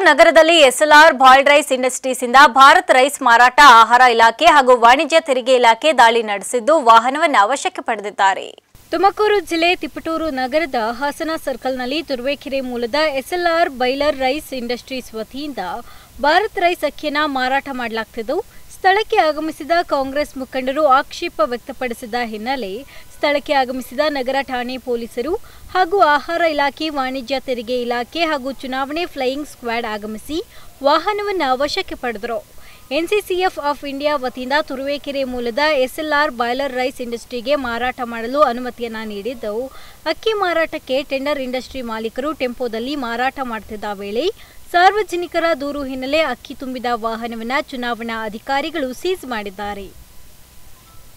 ನಗರದಲ್ಲಿ SLR boiled rice industries ಇಂದ Bharat rice ಮಾರಾಟ ಆಹಾರ ಇಲಾಖೆ ಹಾಗೂ ವಾಣಿಜ್ಯ ತೆರಿಗೆ ಇಲಾಖೆ ದಾಳಿ ನಡೆಸಿದ್ದು ವಾಹನವನ್ನು ಅವಶ್ಯಕ್ಕೆ ಪಡೆದಿದ್ದಾರೆ ತುಮಕೂರು ಜಿಲ್ಲೆ ತಿಪಟೂರು ನಗರದ ಹಾಸನ ಸರ್ಕಲ್ನಲ್ಲಿ ತುರುವೇಕೆರೆ ಮೂಲದ ಎಸ್ಎಲ್ಆರ್ ಬೈಲರ್ ರೈಸ್ ಇಂಡಸ್ಟ್ರೀಸ್ ವತಿಯಿಂದ ಭಾರತ್ ರೈಸ್ ಅಕ್ಕಿಯನ್ನ ಮಾರಾಟ ಮಾಡಲಾಗ್ತಿದ್ದು ಸ್ಥಳಕ್ಕೆ ಆಗಮಿಸಿದ ಕಾಂಗ್ರೆಸ್ ಮುಖಂಡರು ಆಕ್ಷೇಪ ವ್ಯಕ್ತಪಡಿಸಿದ ಹಿನ್ನೆಲೆ ಸ್ಥಳಕ್ಕೆ ಆಗಮಿಸಿದ ನಗರ ಠಾಣೆ ಪೊಲೀಸರು ಹಾಗೂ ಆಹಾರ ಇಲಾಖೆ ವಾಣಿಜ್ಯ ತೆರಿಗೆ ಇಲಾಖೆ ಹಾಗೂ ಚುನಾವಣೆ ಫ್ಲೈಯಿಂಗ್ ಸ್ಕ್ವಾಡ್ ಆಗಮಿಸಿ ವಾಹನವನ್ನು ವಶಕ್ಕೆ ಪಡೆದರು ಎನ್ಸಿಸಿಎಫ್ ಆಫ್ ಇಂಡಿಯಾ ವತಿಯಿಂದ ತುರುವೇಕೆರೆ ಮೂಲದ ಎಸ್ಎಲ್ಆರ್ ಬಾಯ್ಲರ್ ರೈಸ್ ಇಂಡಸ್ಟ್ರಿಗೆ ಮಾರಾಟ ಮಾಡಲು ಅನುಮತಿಯನ್ನ ನೀಡಿದ್ದು ಅಕ್ಕಿ ಮಾರಾಟಕ್ಕೆ ಟೆಂಡರ್ ಇಂಡಸ್ಟ್ರಿ ಮಾಲೀಕರು ಟೆಂಪೋದಲ್ಲಿ ಮಾರಾಟ ಮಾಡುತ್ತಿದ್ದ ವೇಳೆ ಸಾರ್ವಜನಿಕರ ದೂರು ಹಿನ್ನೆಲೆ ಅಕ್ಕಿ ತುಂಬಿದ ವಾಹನವನ್ನು ಚುನಾವಣಾ ಅಧಿಕಾರಿಗಳು ಸೀಸ್ ಮಾಡಿದ್ದಾರೆ